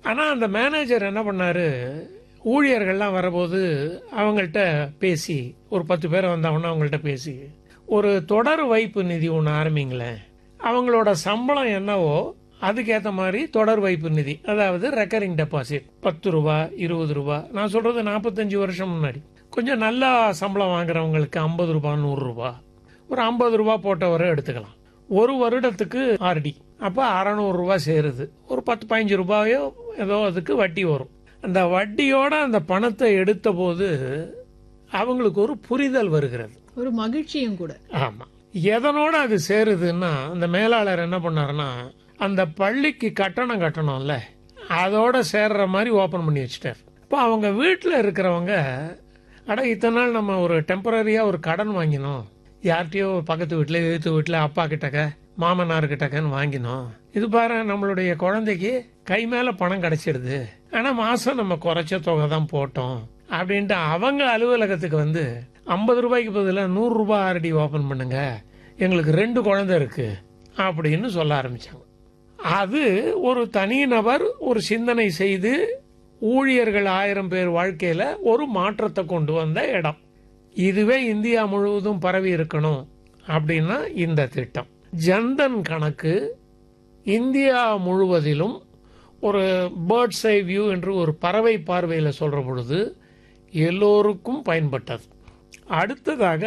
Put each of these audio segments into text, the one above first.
ஆனா அந்த மேனேஜர் என்ன பண்ணாரு ஊழியர்கள்லாம் வரபோது அவங்கள்ட்ட பேசி ஒரு பத்து பேர் வந்தாங்கன்னா அவங்கள்ட்ட பேசி ஒரு தொடர் வைப்பு நிதி ஒன்று ஆரம்பிங்களேன் அவங்களோட சம்பளம் என்னவோ அதுக்கேற்ற மாதிரி தொடர் வைப்பு நிதி அதாவது ரெக்கரிங் டெபாசிட் பத்து ரூபா இருபது ரூபா நான் சொல்றது நாற்பத்தஞ்சு வருஷம் முன்னாடி கொஞ்சம் நல்லா சம்பளம் வாங்குறவங்களுக்கு ஐம்பது ரூபா நூறு ரூபா ஒரு ஐம்பது ரூபா போட்டவரை எடுத்துக்கலாம் ஒரு வருடத்துக்கு ஆர்டி அப்போ அறநூறு ரூபா சேருது ஒரு பத்து பதினஞ்சு ரூபாயோ ஏதோ அதுக்கு வட்டி வரும் அந்த வட்டியோட அந்த பணத்தை எடுத்த போது அவங்களுக்கு ஒரு புரிதல் வருகிறது ஒரு மகிழ்ச்சியும் கூட ஆமா எதனோட அது சேருதுன்னா அந்த மேலாளர் என்ன பண்ணாருன்னா அந்த பள்ளிக்கு கட்டணம் கட்டணும்ல அதோட சேர்ற மாதிரி ஓபன் பண்ணி வச்சுட்டார் இப்போ அவங்க வீட்டில் இருக்கிறவங்க அட இத்தனை நாள் நம்ம ஒரு டெம்பரரியா ஒரு கடன் வாங்கினோம் யார்கிட்டயோ பக்கத்து வீட்டில் எழுத்து வீட்டில் அப்பா கிட்டக்க மாமனார் கிட்டக்கன்னு வாங்கினோம் இது பாரு நம்மளுடைய குழந்தைக்கு கை மேல பணம் கிடைச்சிடுது ஆனா மாசம் நம்ம குறைச்ச தொகை தான் போட்டோம் அப்படின்ட்டு அவங்க அலுவலகத்துக்கு வந்து ஐம்பது ரூபாய்க்கு பதிலாக நூறு ரூபாய் ஆர்டி ஓபன் பண்ணுங்க எங்களுக்கு ரெண்டு குழந்தை இருக்கு அப்படின்னு சொல்ல ஆரம்பிச்சாங்க அது ஒரு தனிநபர் ஒரு சிந்தனை செய்து ஊழியர்கள் ஆயிரம் பேர் வாழ்க்கையில ஒரு மாற்றத்தை கொண்டு வந்த இடம் இதுவே இந்தியா முழுவதும் பரவி இருக்கணும் அப்படின்னா இந்த திட்டம் ஜன்தன் கணக்கு இந்தியா முழுவதிலும் ஒரு பேர்ட்ஸ் ஐ வியூ என்று ஒரு பறவை பார்வையில் சொல்ற பொழுது எல்லோருக்கும் பயன்பட்டது அடுத்ததாக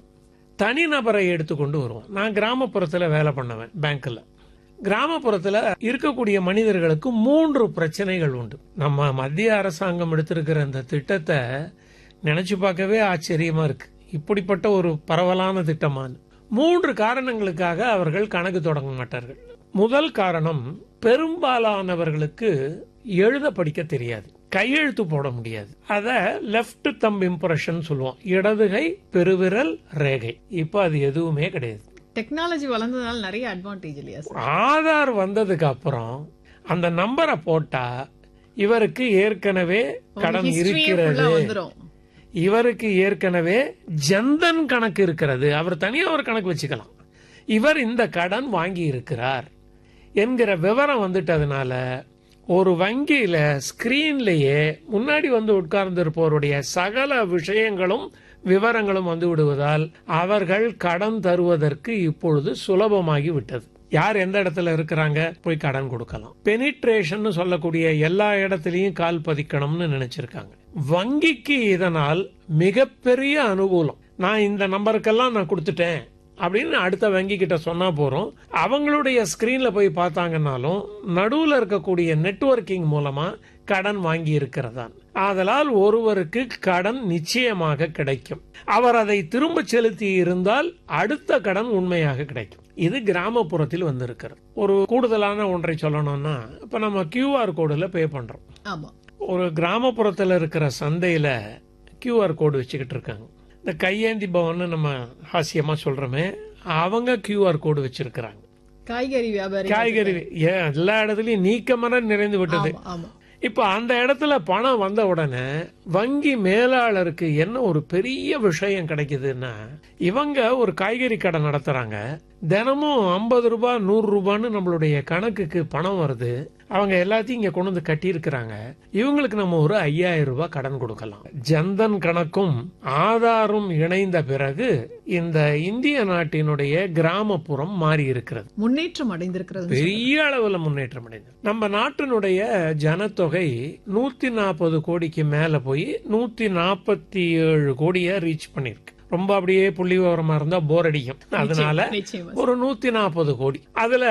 தனிநபரை எடுத்துக்கொண்டு வருவோம் நான் கிராமப்புறத்தில் வேலை பண்ணுவேன் பேங்க்கில் கிராமப்புறத்தில் இருக்கக்கூடிய மனிதர்களுக்கு மூன்று பிரச்சனைகள் உண்டு நம்ம மத்திய அரசாங்கம் எடுத்திருக்கிற இந்த திட்டத்தை நினைச்சு பார்க்கவே ஆச்சரியமா இருக்கு இப்படிப்பட்ட ஒரு பரவலான திட்டமான மூன்று காரணங்களுக்காக அவர்கள் கணக்கு தொடங்க மாட்டார்கள் முதல் காரணம் பெரும்பாலானவர்களுக்கு எழுத படிக்க தெரியாது கையெழுத்து போட முடியாது அத லெஃப்ட் தம்ப் இம்ப்ரெஷன் சொல்லுவோம் இடதுகை பெருவிரல் ரேகை இப்போ அது எதுவுமே கிடையாது டெக்னாலஜி வளர்ந்ததுனால நிறைய அட்வான்டேஜ் இல்லையா சார் ஆதார் வந்ததுக்கு அப்புறம் அந்த நம்பரை போட்டா இவருக்கு ஏற்கனவே கடன் ஹிஸ்டரியே இருக்கிறது வந்துரும் இவருக்கு ஏற்கனவே ஜன்தன் கணக்கு இருக்கிறது அவர் தனியா ஒரு கணக்கு வச்சுக்கலாம் இவர் இந்த கடன் வாங்கி இருக்கிறார் என்கிற விவரம் வந்துட்டதுனால ஒரு வங்கியில ஸ்கிரீன்லயே முன்னாடி வந்து உட்கார்ந்து இருப்பவருடைய சகல விஷயங்களும் விவரங்களும் வந்து விடுவதால் அவர்கள் கடன் தருவதற்கு இப்பொழுது சுலபமாகி விட்டது யார் எந்த இடத்துல இருக்கிறாங்க போய் கடன் கொடுக்கலாம் பெனிட்ரேஷன் சொல்லக்கூடிய எல்லா இடத்துலயும் கால் பதிக்கணும்னு நினைச்சிருக்காங்க வங்கிக்கு இதனால் மிகப்பெரிய அனுகூலம் நான் இந்த நம்பருக்கெல்லாம் நான் கொடுத்துட்டேன் அப்படின்னு அடுத்த வங்கி கிட்ட சொன்னா போறோம் அவங்களுடைய ஸ்கிரீன்ல போய் பார்த்தாங்கன்னாலும் நடுவுல இருக்கக்கூடிய நெட்வொர்க்கிங் மூலமா கடன் வாங்கி இருக்கிறதான் ஆதலால் ஒருவருக்கு கடன் நிச்சயமாக கிடைக்கும் அவர் அதை திரும்ப செலுத்தி இருந்தால் அடுத்த கடன் உண்மையாக கிடைக்கும் இது கிராமப்புறத்தில் வந்திருக்கிறது ஒரு கூடுதலான ஒன்றை சொல்லணும்னா இப்ப நம்ம கியூஆர் கோடுல பே பண்றோம் ஆமா ஒரு கிராமப்புறத்தில் இருக்கிற சந்தையில கியூஆர் கோடு வச்சுக்கிட்டு இருக்காங்க இந்த கையேந்தி பவன் நம்ம ஹாஸ்யமா சொல்றோமே அவங்க கியூஆர் கோடு வச்சிருக்கிறாங்க காய்கறி வியாபாரி காய்கறி ஏன் எல்லா இடத்துலயும் நீக்கமர நிறைந்து விட்டது ஆமா, ஆமா இப்ப அந்த இடத்துல பணம் வந்த உடனே வங்கி மேலாளருக்கு என்ன ஒரு பெரிய விஷயம் கிடைக்குதுன்னா இவங்க ஒரு காய்கறி கடை நடத்துறாங்க தினமும் ஐம்பது ரூபாய் நூறு ரூபான்னு நம்மளுடைய கணக்குக்கு பணம் வருது அவங்க எல்லாத்தையும் இங்க கொண்டு வந்து கட்டியிருக்கிறாங்க இவங்களுக்கு நம்ம ஒரு ஐயாயிரம் ரூபாய் கடன் கொடுக்கலாம் ஜன்தன் கணக்கும் ஆதாரும் இணைந்த பிறகு இந்த இந்திய நாட்டினுடைய கிராமப்புறம் மாறி இருக்கிறது முன்னேற்றம் அடைந்திருக்கிறது பெரிய அளவுல முன்னேற்றம் அடைந்தது நம்ம நாட்டினுடைய ஜனத்தொகை நூத்தி நாற்பது கோடிக்கு மேல போய் நூத்தி நாற்பத்தி ஏழு கோடியை ரீச் பண்ணிருக்கு ரொம்ப அப்படியே புள்ளி விவரமா இருந்தா போர் அடிக்கும் அதனால நிச்சயமா ஒரு நூத்தி நாற்பது கோடி அதுல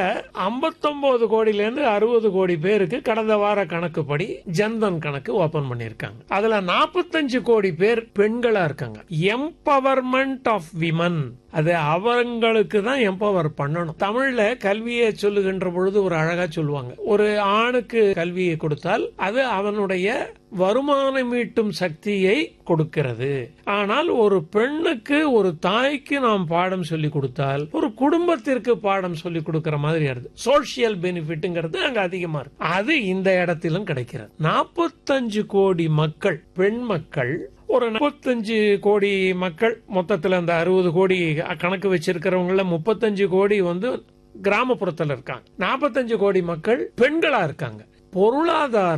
59 கோடியில இருந்து அறுபது கோடி பேருக்கு கடந்த வார கணக்குப்படி ஜன்தன் கணக்கு ஓபன் பண்ணிருக்காங்க அதுல 45 கோடி பேர் பெண்களா இருக்காங்க எம்பவர்மெண்ட் ஆஃப் விமன் அது அவங்களுக்கு தான் எம்பவர் பண்ணணும் தமிழ்ல கல்வியை சொல்லுகின்ற பொழுது ஒரு அழகா சொல்லுவாங்க ஒரு ஆணுக்கு கல்வியை கொடுத்தால் அது அவனுடைய வருமானம் ஈட்டும் சக்தியை கொடுக்கிறது ஆனால் ஒரு பெண்ணுக்கு ஒரு தாய்க்கு நாம் பாடம் சொல்லி கொடுத்தால் ஒரு குடும்பத்திற்கு பாடம் சொல்லி கொடுக்கிற மாதிரி இருக்கு சோசியல் பெனிஃபிட்ங்கிறது அங்க அதிகமா இருக்கு அது இந்த இடத்திலும் கிடைக்கிறது நாற்பத்தஞ்சு கோடி மக்கள் பெண் மக்கள் ஒரு முப்பத்தஞ்சு கோடி மக்கள் மொத்தத்துல அந்த அறுபது கோடி கணக்கு வச்சிருக்கிறவங்கள முப்பத்தஞ்சு கோடி வந்து கிராமப்புறத்துல இருக்காங்க நாற்பத்தஞ்சு கோடி மக்கள் பெண்களா இருக்காங்க பொருளாதார